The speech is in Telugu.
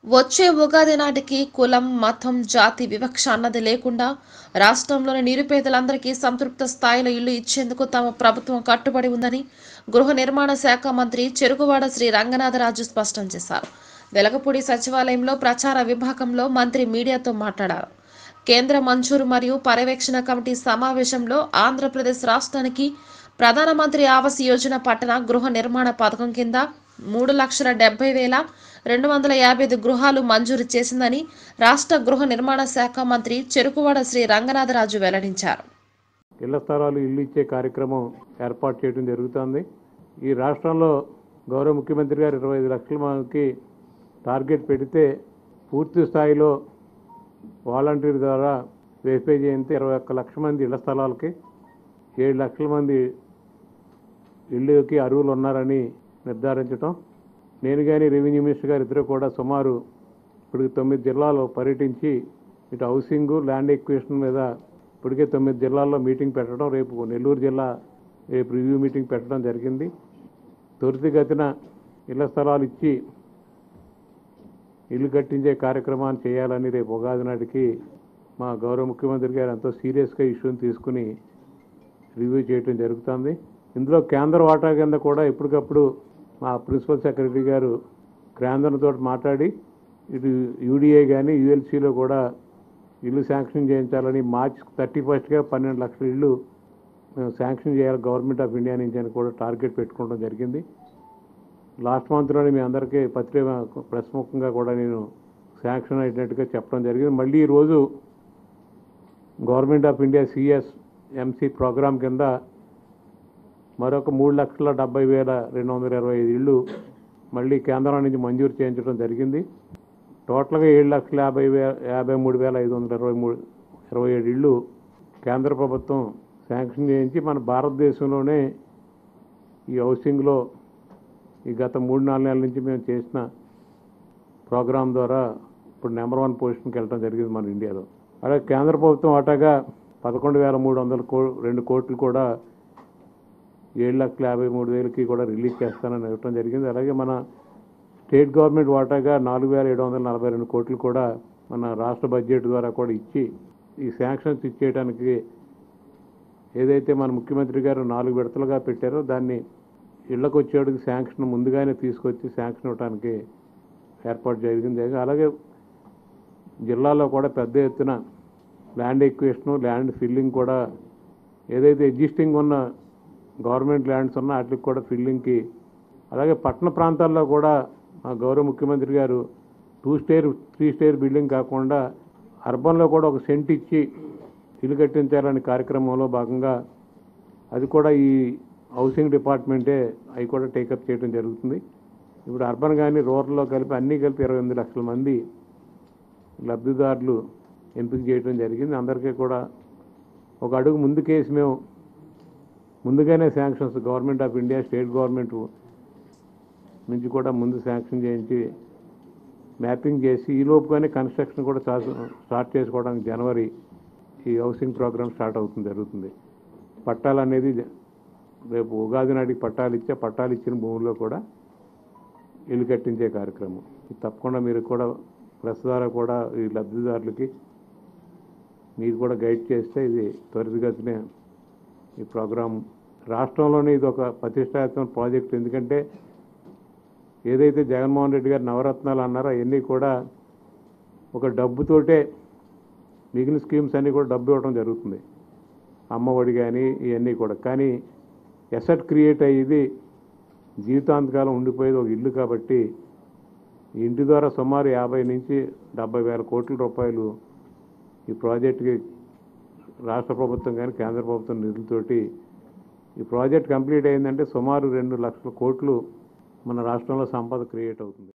వచ్చే ఉగాది నాటికి కులం మతం జాతి వివక్ష అన్నది లేకుండా రాష్ట్రంలోని నిరుపేదలందరికీ సంతృప్త స్థాయిలో ఇల్లు ఇచ్చేందుకు తమ ప్రభుత్వం కట్టుబడి ఉందని గృహ నిర్మాణ శాఖ మంత్రి చెరుకువాడ శ్రీ రంగనాథరాజు స్పష్టం చేశారు వెలగపూడి సచివాలయంలో ప్రచార విభాగంలో మంత్రి మీడియాతో మాట్లాడారు కేంద్ర మంజూరు మరియు పర్యవేక్షణ కమిటీ సమావేశంలో ఆంధ్రప్రదేశ్ రాష్ట్రానికి ప్రధానమంత్రి ఆవాస్ యోజన పట్టణ గృహ నిర్మాణ పథకం కింద మూడు లక్షల డెబ్బై వేల రెండు వందల యాభై ఐదు గృహాలు మంజూరు చేసిందని రాష్ట్ర గృహ నిర్మాణ శాఖ మంత్రి చెరుకువాడ శ్రీ రంగనాథరాజు వెల్లడించారు ఇళ్ల స్థలాలు ఇల్లు ఇచ్చే కార్యక్రమం ఏర్పాటు చేయడం జరుగుతుంది ఈ రాష్ట్రంలో గౌరవ ముఖ్యమంత్రి గారు ఇరవై ఐదు లక్షల మందికి టార్గెట్ పెడితే పూర్తి స్థాయిలో వాలంటీర్ ద్వారా వెరిఫై చేయించి ఇరవై ఒక్క లక్ష మంది ఇళ్ల స్థలాలకి ఏడు లక్షల మంది ఇళ్ళకి అర్హులు ఉన్నారని నిర్ధారించడం నేను కానీ రెవెన్యూ మినిస్టర్ గారు ఇద్దరు కూడా సుమారు ఇప్పుడు తొమ్మిది జిల్లాలో పర్యటించి ఇటు హౌసింగ్ ల్యాండ్ ఎక్విజిషన్ మీద ఇప్పటికే తొమ్మిది జిల్లాల్లో మీటింగ్ పెట్టడం రేపు నెల్లూరు జిల్లా రేపు రివ్యూ మీటింగ్ పెట్టడం జరిగింది త్వరితగతిన ఇళ్ల స్థలాలు ఇచ్చి ఇల్లు కట్టించే కార్యక్రమాన్ని చేయాలని రేపు ఉగాది నాటికి మా గౌరవ ముఖ్యమంత్రి గారు ఎంతో సీరియస్గా ఇష్యూని తీసుకుని రివ్యూ చేయడం జరుగుతుంది ఇందులో కేంద్ర వాటా కింద కూడా ఎప్పటికప్పుడు మా ప్రిన్సిపల్ సెక్రటరీ గారు కేంద్రంతో మాట్లాడి ఇటు యూడిఏ కానీ యుఎల్సీలో కూడా ఇల్లు శాంక్షన్ చేయించాలని మార్చ్ థర్టీ ఫస్ట్గా పన్నెండు లక్షల ఇల్లు మేము శాంక్షన్ చేయాలి గవర్నమెంట్ ఆఫ్ ఇండియా నుంచి అని కూడా టార్గెట్ పెట్టుకోవడం జరిగింది లాస్ట్ మంత్లోనే మీ అందరికీ పత్రిక ప్రెస్ ముఖంగా కూడా నేను శాంక్షన్ అయినట్టుగా చెప్పడం జరిగింది మళ్ళీ ఈరోజు government of India CS MC programme కింద మరొక మూడు లక్షల డెబ్బై వేల రెండు వందల ఇరవై ఐదు ఇళ్ళు మళ్ళీ కేంద్రం నుంచి మంజూరు చేయించడం జరిగింది టోటల్గా ఏడు లక్షల యాభై వే యాభై మూడు వేల ఐదు వందల ఇరవై మూడు ఇరవై ఏడు ఇళ్ళు కేంద్ర ప్రభుత్వం శాంక్షన్ చేయించి మన భారతదేశంలోనే ఈ హౌసింగ్లో ఈ గత మూడు నాలుగు నెలల నుంచి మేము చేసిన ప్రోగ్రాం ద్వారా ఇప్పుడు నెంబర్ వన్ పొజిషన్కి వెళ్ళడం జరిగింది మన ఇండియాలో అలాగే కేంద్ర ప్రభుత్వం వాటాగా పదకొండు వేల మూడు వందల కో రెండు కోట్లు కూడా ఏడు లక్షల యాభై మూడు వేలకి కూడా రిలీజ్ చేస్తానని ఇవ్వడం జరిగింది అలాగే మన స్టేట్ గవర్నమెంట్ వాటాగా నాలుగు వేల ఏడు వందల నలభై రెండు కోట్లు కూడా మన రాష్ట్ర బడ్జెట్ ద్వారా కూడా ఇచ్చి ఈ శాంక్షన్స్ ఇచ్చేయడానికి ఏదైతే మన ముఖ్యమంత్రి గారు నాలుగు విడతలుగా పెట్టారో దాన్ని ఇళ్లకు వచ్చేటికి శాంక్షన్ ముందుగానే తీసుకొచ్చి శాంక్షన్ ఇవ్వడానికి ఏర్పాటు జరిగింది అలాగే జిల్లాలో కూడా పెద్ద ఎత్తున ల్యాండ్ ఎక్వేషను ల్యాండ్ ఫిల్లింగ్ కూడా ఏదైతే ఎగ్జిస్టింగ్ ఉన్న గవర్నమెంట్ ల్యాండ్స్ ఉన్నా వాటికి కూడా ఫిల్లింగ్కి అలాగే పట్టణ ప్రాంతాల్లో కూడా మా గౌరవ ముఖ్యమంత్రి గారు two stair three stair building కాకుండా అర్బన్లో కూడా ఒక సెంట్ ఇచ్చి ఇల్లు కట్టించాలనే కార్యక్రమంలో భాగంగా అది కూడా ఈ హౌసింగ్ డిపార్ట్మెంటే అవి కూడా టేకప్ చేయడం జరుగుతుంది ఇప్పుడు అర్బన్ కానీ రూరల్లో కలిపి అన్నీ కలిపి ఇరవై ఎనిమిది లక్షల మంది లబ్ధిదారులు ఎంపిక చేయడం జరిగింది అందరికీ కూడా ఒక అడుగు ముందుకేసి మేము ముందుగానే sanctions government of India state government నుంచి కూడా ముందు శాంక్షన్ చేయించి మ్యాపింగ్ చేసి ఈ లోపుగానే కన్స్ట్రక్షన్ కూడా స్టార్ట్ స్టార్ట్ చేసుకోవడానికి జనవరి ఈ హౌసింగ్ ప్రోగ్రామ్ స్టార్ట్ అవుతుంది జరుగుతుంది పట్టాలు అనేది రేపు ఉగాది నాటికి పట్టాలు ఇచ్చే పట్టాలు ఇచ్చిన భూముల్లో కూడా ఇల్లు కట్టించే కార్యక్రమం ఇది తప్పకుండా మీరు కూడా ప్రెస్ ద్వారా కూడా ఈ లబ్ధిదారులకి మీరు కూడా గైడ్ చేస్తే ఇది త్వరితగతినే ఈ ప్రోగ్రాం రాష్ట్రంలోనే ఇది ఒక ప్రతిష్టాత్మక ప్రాజెక్ట్ ఎందుకంటే ఏదైతే జగన్మోహన్ రెడ్డి గారు నవరత్నాలు అన్నారో అవన్నీ కూడా ఒక డబ్బుతోటే మిగిలిన స్కీమ్స్ అన్నీ కూడా డబ్బు ఇవ్వడం జరుగుతుంది అమ్మఒడి కానీ ఇవన్నీ కూడా కానీ ఎసెట్ క్రియేట్ అయ్యేది జీవితాంతకాలం ఉండిపోయేది ఒక ఇల్లు కాబట్టి ఈ ఇంటి ద్వారా సుమారు యాభై నుంచి డెబ్బై వేల కోట్ల రూపాయలు ఈ ప్రాజెక్టుకి రాష్ట్ర ప్రభుత్వం కానీ కేంద్ర ప్రభుత్వం నిధులతోటి ఈ ప్రాజెక్ట్ కంప్లీట్ అయిందంటే సుమారు రెండు లక్షల కోట్లు మన రాష్ట్రంలో సంపద క్రియేట్ అవుతుంది